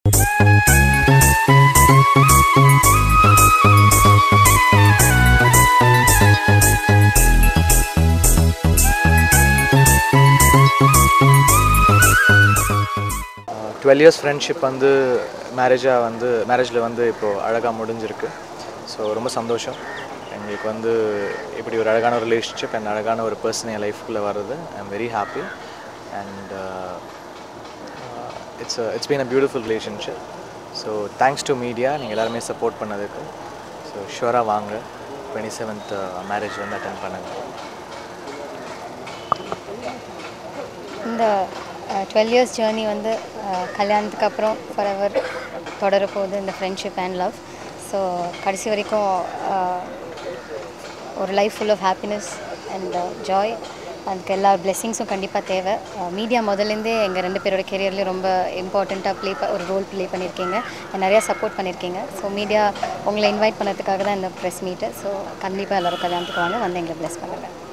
twelve years friendship வந்து மேரேஜாக வந்து மேரேஜில் வந்து இப்போது அழகாக முடிஞ்சிருக்கு ஸோ ரொம்ப சந்தோஷம் எங்களுக்கு வந்து இப்படி ஒரு அழகான ஒரு ரிலேஷன்ஷிப் அண்ட் அழகான ஒரு பர்சன் என் லைஃப்குள்ளே வர்றது I am very happy and it's it's been a beautiful relationship so thanks to media நீங்கள் எல்லாருமே சப்போர்ட் பண்ணதுக்கு ஸோ ஷுவராக வாங்க டுவெண்ட்டி செவன்த் மேரேஜ் வந்து அட்டன் பண்ணுங்கள் இந்த டுவெல் இயர்ஸ் ஜேர்னி வந்து அஹ், கல்யாணத்துக்கு அப்புறம் ஃபார் தொடர போகுது இந்த ஃப்ரெண்ட்ஷிப் அண்ட் லவ் ஸோ கடைசி வரைக்கும் அஹ், ஒரு life full of happiness and joy அதுக்கு எல்லா பிளெஸ்ஸிங்ஸும் கண்டிப்பாக தேவை மீடியா முதல்லேருந்தே எங்கள் ரெண்டு பேரோட கெரியர்லேயும் ரொம்ப இம்பார்ட்டண்ட்டாக ப்ளே ஒரு ரோல் ப்ளே பண்ணியிருக்கீங்க and நிறையா சப்போர்ட் பண்ணியிருக்கீங்க ஸோ மீடியா உங்களை இன்வைட் பண்ணதுக்காக தான் இந்த ப்ரெஸ் மீட்டு ஸோ கண்டிப்பாக எல்லோரும் கல்யாணத்துக்கு வாங்க வந்து எங்களை ப்ளெஸ் பண்ணுங்கள்